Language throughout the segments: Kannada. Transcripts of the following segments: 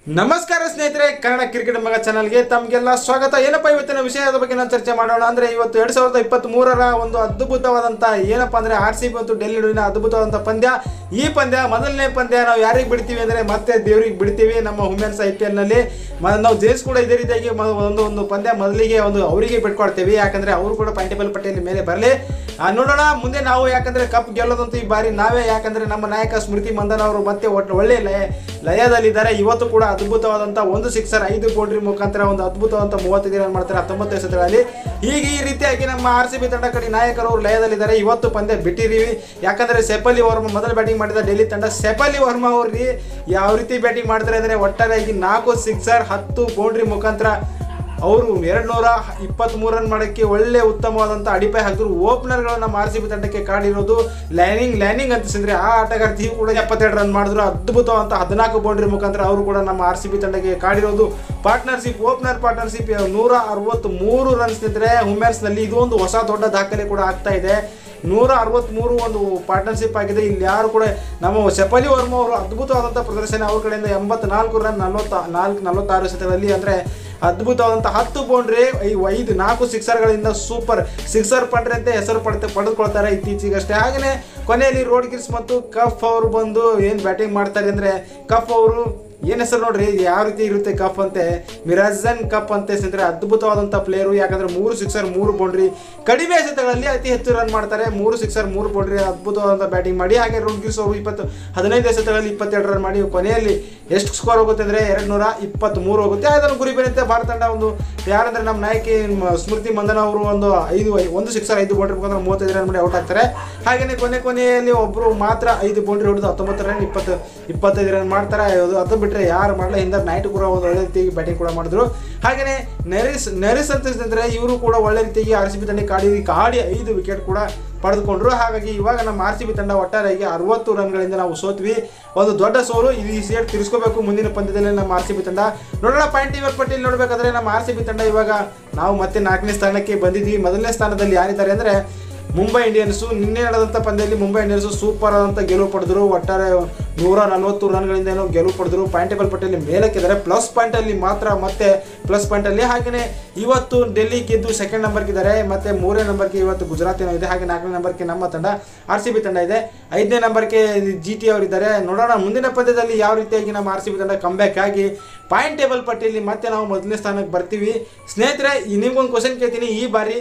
ನಮಸ್ಕಾರ ಸ್ನೇಹಿತರೆ ಕನ್ನಡ ಕ್ರಿಕೆಟ್ ಮಗ ಚಾನಲ್ಗೆ ತಮಗೆಲ್ಲ ಸ್ವಾಗತ ಏನಪ್ಪ ಇವತ್ತಿನ ವಿಷಯದ ಬಗ್ಗೆ ನಾವು ಚರ್ಚೆ ಮಾಡೋಣ ಅಂದ್ರೆ ಇವತ್ತು ಎರಡ್ ಸಾವಿರದ ಇಪ್ಪತ್ತ್ ಮೂರರ ಒಂದು ಅದ್ಭುತವಾದಂತ ಏನಪ್ಪ ಅಂದ್ರೆ ಆರ್ ಸಿ ಬಿ ಮತ್ತು ಡೆಲ್ಲಿ ನಡುವಿನ ಅದ್ಭುತವಾದಂತ ಪಂದ್ಯ ಈ ಪಂದ್ಯ ಮೊದಲನೇ ಪಂದ್ಯ ನಾವು ಯಾರಿಗೆ ಬಿಡ್ತೀವಿ ಅಂದ್ರೆ ಮತ್ತೆ ದೇವ್ರಿಗೆ ಬಿಡ್ತೀವಿ ನಮ್ಮ ವುಮೆನ್ಸ್ ಐ ಪಿ ಎಲ್ ನಲ್ಲಿ ಮ- ನಾವು ಜೇಮ್ಸ್ ಕೂಡ ಇದೇ ರೀತಿಯಾಗಿ ಮ- ಒಂದು ಒಂದು ಪಂದ್ಯ ಮೊದಲಿಗೆ ಒಂದು ಅವರಿಗೆ ಬಿಟ್ಕೊಡ್ತೇವೆ ಯಾಕಂದ್ರೆ ಅವರು ಕೂಡ ಪಾಯಿಂಟೇಬಲ್ ಪಟ್ಟಿಯಲ್ಲಿ ಮೇಲೆ ಬರಲಿ ನೋಡೋಣ ಮುಂದೆ ನಾವು ಯಾಕಂದ್ರೆ ಕಪ್ ಗೆಲ್ಲೋದಂತೂ ಈ ಬಾರಿ ನಾವೇ ಯಾಕಂದ್ರೆ ನಮ್ಮ ನಾಯಕ ಸ್ಮೃತಿ ಮಂದನ್ ಅವರು ಮತ್ತೆ ಒಟ್ಟು ಒಳ್ಳೆ ಲಯ ಲಯದಲ್ಲಿದ್ದಾರೆ ಇವತ್ತು ಕೂಡ ಅದ್ಭುತವಾದಂಥ ಒಂದು ಸಿಕ್ಸರ್ ಐದು ಬೌಂಡ್ರಿ ಮುಖಾಂತರ ಒಂದು ಅದ್ಭುತವಾದಂಥ ಮೂವತ್ತೈದು ರನ್ ಮಾಡ್ತಾರೆ ಹತ್ತೊಂಬತ್ತು ಎಸೆತಗಳಲ್ಲಿ ಹೀಗೆ ಈ ರೀತಿಯಾಗಿ ನಮ್ಮ ಆರ್ ಸಿ ಬಿ ತಂಡ ಕಡೆ ನಾಯಕರು ಅವ್ರು ಲಯದಲ್ಲಿದ್ದಾರೆ ಇವತ್ತು ಪಂದ್ಯ ಬಿಟ್ಟಿರೀವಿ ಯಾಕಂದ್ರೆ ಸೆಪಲಿ ವರ್ಮ ಮೊದಲು ಬ್ಯಾಟಿಂಗ್ ಮಾಡಿದ ಡೆಲ್ಲಿ ತಂಡ ಸೆಪಲಿ ವರ್ಮಾ ಅವ್ರಿಗೆ ಯಾವ ರೀತಿ ಬ್ಯಾಟಿಂಗ್ ಮಾಡ್ತಾರೆ ಅಂದರೆ ಒಟ್ಟಾರೆಯಾಗಿ ನಾಲ್ಕು ಸಿಕ್ಸರ್ ಹತ್ತು ಬೌಂಡ್ರಿ ಮುಖಾಂತರ ಅವರು ಎರಡು ನೂರ ಇಪ್ಪತ್ತ್ಮೂರು ರನ್ ಮಾಡೋಕ್ಕೆ ಒಳ್ಳೆ ಉತ್ತಮವಾದಂಥ ಅಡಿಪಾಯ ಹಾಕಿದ್ರು ಓಪನರ್ಗಳು ನಮ್ಮ ಆರ್ ಸಿ ಬಿ ತಂಡಕ್ಕೆ ಕಾಡಿರೋದು ಲೈನಿಂಗ್ ಲೈನಿಂಗ್ ಅಂತಿಸಿದ್ರೆ ಆ ಆಟಗಾರ್ತಿಯು ಕೂಡ ಎಪ್ಪತ್ತೆರಡು ರನ್ ಮಾಡಿದ್ರು ಅದ್ಭುತವಂತ ಹದಿನಾಲ್ಕು ಬೌಂಡ್ರಿ ಮುಖಾಂತರ ಅವರು ಕೂಡ ನಮ್ಮ ಆರ್ ಸಿ ಬಿ ತಂಡಕ್ಕೆ ಕಾಡಿರೋದು ಪಾರ್ಟ್ನರ್ಶಿಪ್ ಓಪನರ್ ಪಾರ್ಟ್ನರ್ಶಿಪ್ ನೂರ ಅರವತ್ತ್ ಮೂರು ರನ್ಸ್ ನಿಂತರೆ ವುಮೆನ್ಸ್ನಲ್ಲಿ ಇದು ಒಂದು ಹೊಸ ದೊಡ್ಡ ದಾಖಲೆ ಕೂಡ ಆಗ್ತಾ ಇದೆ ನೂರ ಅರವತ್ತ್ಮೂರು ಒಂದು ಪಾರ್ಟ್ನರ್ಶಿಪ್ ಆಗಿದೆ ಇಲ್ಲಿ ಯಾರು ಕೂಡ ನಮ್ಮ ಶಫಲಿ ವರ್ಮ ಅವರು ಅದ್ಭುತವಾದಂಥ ಪ್ರದರ್ಶನ ಅವ್ರ ಕಡೆಯಿಂದ ಎಂಬತ್ನಾಲ್ಕು ರನ್ ನಲವತ್ತ ನಾಲ್ಕು ನಲವತ್ತಾರು ಸೆತಗಳಲ್ಲಿ ಅಂದರೆ ಅದ್ಭುತವಾದಂಥ ಹತ್ತು ಬೌಂಡ್ರಿ ಈ ಐದು ನಾಲ್ಕು ಸಿಕ್ಸರ್ಗಳಿಂದ ಸೂಪರ್ ಸಿಕ್ಸರ್ ಪಂಡ್ರೆ ಅಂತ ಹೆಸರು ಪಡೆದು ಪಡೆದುಕೊಳ್ತಾರೆ ಇತ್ತೀಚೆಗಷ್ಟೇ ಹಾಗೆಯೇ ಕೊನೆಯಲ್ಲಿ ರೋಡ್ ಗಿರ್ಸ್ ಮತ್ತು ಕಫ್ ಅವರು ಬಂದು ಏನು ಬ್ಯಾಟಿಂಗ್ ಮಾಡ್ತಾರೆ ಅಂದರೆ ಕಫ್ ಅವರು ಏನು ಹೆಸರು ನೋಡ್ರಿ ಯಾವ ರೀತಿ ಇರುತ್ತೆ ಕಪ್ ಅಂತೆ ಮಿರಾಜನ್ ಕಪ್ ಅಂತ ಹೆಸರಿದ್ರೆ ಅದ್ಭುತವಾದಂಥ ಪ್ಲೇಯರು ಯಾಕಂದ್ರೆ ಮೂರು ಸಿಕ್ಸರ್ ಮೂರು ಬೌಂಡ್ರಿ ಕಡಿಮೆ ಎಸೆತಗಳಲ್ಲಿ ಅತಿ ಹೆಚ್ಚು ರನ್ ಮಾಡ್ತಾರೆ ಮೂರು ಸಿಕ್ಸರ್ ಮೂರು ಬೌಂಡ್ರಿ ಅದ್ಭುತವಾದಂಥ ಬ್ಯಾಟಿಂಗ್ ಮಾಡಿ ಹಾಗೆ ರೋಡ್ ಗಿರ್ಸ್ ಅವರು ಇಪ್ಪತ್ತು ಹದಿನೈದು ಎಸೆತಗಳಲ್ಲಿ ಇಪ್ಪತ್ತೆರಡು ರನ್ ಮಾಡಿ ಕೊನೆಯಲ್ಲಿ ಎಷ್ಟು ಸ್ಕೋರ್ ಹೋಗುತ್ತೆ ಅಂದರೆ ಎರಡು ನೂರ ಇಪ್ಪತ್ತ್ಮೂರು ಹೋಗುತ್ತೆ ಅದನ್ನು ಗುರಿ ಬೆನ್ನತ್ತೆ ಭಾರತ ತಂಡ ಒಂದು ಯಾರಂದ್ರೆ ನಮ್ಮ ನಾಯಕಿ ಮ- ಸ್ಮೃತಿ ಮಂದನ ಅವರು ಒಂದು ಐದು ಒಂದು ಸಿಕ್ಸರ್ ಐದು ಬೌಂಡ್ರಿ ಮುಖಾಂತರ ಮೂವತ್ತೈದು ರನ್ ಮಾಡಿ ಔಟ್ ಆಗ್ತಾರೆ ಹಾಗೆಯೇ ಕೊನೆ ಕೊನೆಯಲ್ಲಿ ಒಬ್ಬರು ಮಾತ್ರ ಐದು ಬೌಂಡ್ರಿ ಹೊಡೆದು ಹತ್ತೊಂಬತ್ತು ರನ್ ಇಪ್ಪತ್ತು ಇಪ್ಪತ್ತೈದು ರನ್ ಮಾಡ್ತಾರೆ ಅದು ಅದು ಬಿಟ್ಟರೆ ಯಾರು ಮಾಡಲ್ಲ ಹಿಂದೆ ನೈಟ್ ಕೂಡ ಒಂದು ಒಳ್ಳೆ ರೀತಿಯಾಗಿ ಬ್ಯಾಟಿಂಗ್ ಕೂಡ ಮಾಡಿದ್ರು ಹಾಗೆಯೇ ನೆರಿಸ್ ನೆರಿಸ್ ಅಂತಂದ್ರೆ ಇವರು ಕೂಡ ಒಳ್ಳೆ ರೀತಿಯಾಗಿ ಆರ್ ಸಿ ಬಿ ತಂಡ ಕಾಡಿ ಕಾಡಿ ಐದು ವಿಕೆಟ್ ಕೂಡ ಪಡೆದುಕೊಂಡ್ರು ಹಾಗಾಗಿ ಇವಾಗ ನಮ್ಮ ಆರ್ ಸಿ ಬಿ ತಂಡ ಒಟ್ಟಾರೆಯಾಗಿ ಅರವತ್ತು ರನ್ಗಳಿಂದ ನಾವು ಸೋತ್ವಿ ಒಂದು ದೊಡ್ಡ ಸೋಲು ಇದು ಈ ಸೇಟ್ ತಿರ್ಸ್ಕೋಬೇಕು ಮುಂದಿನ ಪಂದ್ಯದಲ್ಲಿ ನಮ್ಮ ಆರ್ ಸಿ ಬಿ ತಂಡ ನೋಡೋಣ ಪಾಯಿಂಟ್ ಇವರ್ ಪಟ್ಟಿಯಲ್ಲಿ ನೋಡಬೇಕಾದ್ರೆ ನಮ್ಮ ಆರ್ ಸಿ ಬಿ ತಂಡ ಇವಾಗ ನಾವು ಮತ್ತೆ ನಾಲ್ಕನೇ ಸ್ಥಾನಕ್ಕೆ ಬಂದಿದ್ವಿ ಮೊದಲನೇ ಸ್ಥಾನದಲ್ಲಿ ಯಾರಿದ್ದಾರೆ ಅಂದರೆ ಮುಂಬೈ ಇಂಡಿಯನ್ಸು ನಿನ್ನೆ ನಡೆದಂಥ ಪಂದ್ಯದಲ್ಲಿ ಮುಂಬೈ ಇಂಡಿಯನ್ಸು ಸೂಪರ್ ಆದಂಥ ಗೆಲುವು ಪಡೆದ್ರು ಒಟ್ಟಾರೆ ನೂರ ನಲವತ್ತು ರನ್ಗಳಿಂದ ಏನೋ ಗೆಲುವು ಪಡೆದ್ರು ಪಾಯಿಂಟೇಬಲ್ ಪಟ್ಟಿಯಲ್ಲಿ ಮೇಲಕ್ಕಿದ್ದಾರೆ ಪ್ಲಸ್ ಪಾಯಿಂಟಲ್ಲಿ ಮಾತ್ರ ಮತ್ತೆ ಪ್ಲಸ್ ಪಾಯಿಂಟಲ್ಲಿ ಹಾಗೆಯೇ ಇವತ್ತು ಡೆಲ್ಲಿ ಗೆದ್ದು ಸೆಕೆಂಡ್ ನಂಬರ್ಗಿದ್ದಾರೆ ಮತ್ತೆ ಮೂರನೇ ನಂಬರ್ಗೆ ಇವತ್ತು ಗುಜರಾತ್ ಏನೋ ಇದೆ ಹಾಗೆ ನಾಲ್ಕನೇ ನಂಬರ್ಗೆ ನಮ್ಮ ತಂಡ ಆರ್ ಸಿ ಬಿ ತಂಡ ಇದೆ ಐದನೇ ನಂಬರ್ಗೆ ಜಿ ಟಿ ಅವರಿದ್ದಾರೆ ನೋಡೋಣ ಮುಂದಿನ ಪಂದ್ಯದಲ್ಲಿ ಯಾವ ರೀತಿಯಾಗಿ ನಮ್ಮ ಆರ್ ಸಿ ಬಿ ತಂಡ ಕಂಬ್ಯಾಕ್ ಆಗಿ ಪಾಯಿಂಟ್ ಟೇಬಲ್ ಪಟ್ಟಿಯಲ್ಲಿ ಮತ್ತೆ ನಾವು ಮೊದಲನೇ ಸ್ಥಾನಕ್ಕೆ ಬರ್ತೀವಿ ಸ್ನೇಹಿತರೆ ಈ ನಿಮ್ಗೊಂದು ಕ್ವಶನ್ ಕೇಳ್ತೀನಿ ಈ ಬಾರಿ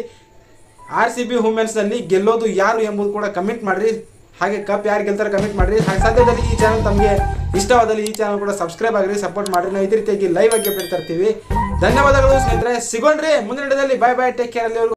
ಆರ್ ಸಿ ಬಿ ವುಮೆನ್ಸ್ನಲ್ಲಿ ಗೆಲ್ಲೋದು ಯಾರು ಎಂಬುದು ಕೂಡ ಕಮೆಂಟ್ ಮಾಡಿರಿ ಹಾಗೆ ಕಪ್ ಯಾರು ಗೆಲ್ತಾರೆ ಕಮೆಂಟ್ ಮಾಡಿರಿ ಹಾಗೆ ಸದ್ಯದಲ್ಲಿ ಈ ಚಾನಲ್ ತಮಗೆ ಇಷ್ಟವಾದಲ್ಲಿ ಈ ಚಾನಲ್ ಕೂಡ ಸಬ್ಸ್ಕ್ರೈಬ್ ಆಗಿರಿ ಸಪೋರ್ಟ್ ಮಾಡಿರಿ ನಾವು ಇದೇ ರೀತಿಯಾಗಿ ಲೈವ್ ಆಗಿ ಬಿಡ್ತಾ ಇರ್ತೀವಿ ಧನ್ಯವಾದಗಳು ಸ್ನೇಹಿತರೆ ಸಿಗೋಣ್ರಿ ಮುಂದಿನ ಹಿಡಿದಲ್ಲಿ ಬೈ ಬೈ ಟೇಕ್ ಕೇರ್ ಅಲ್ಲಿ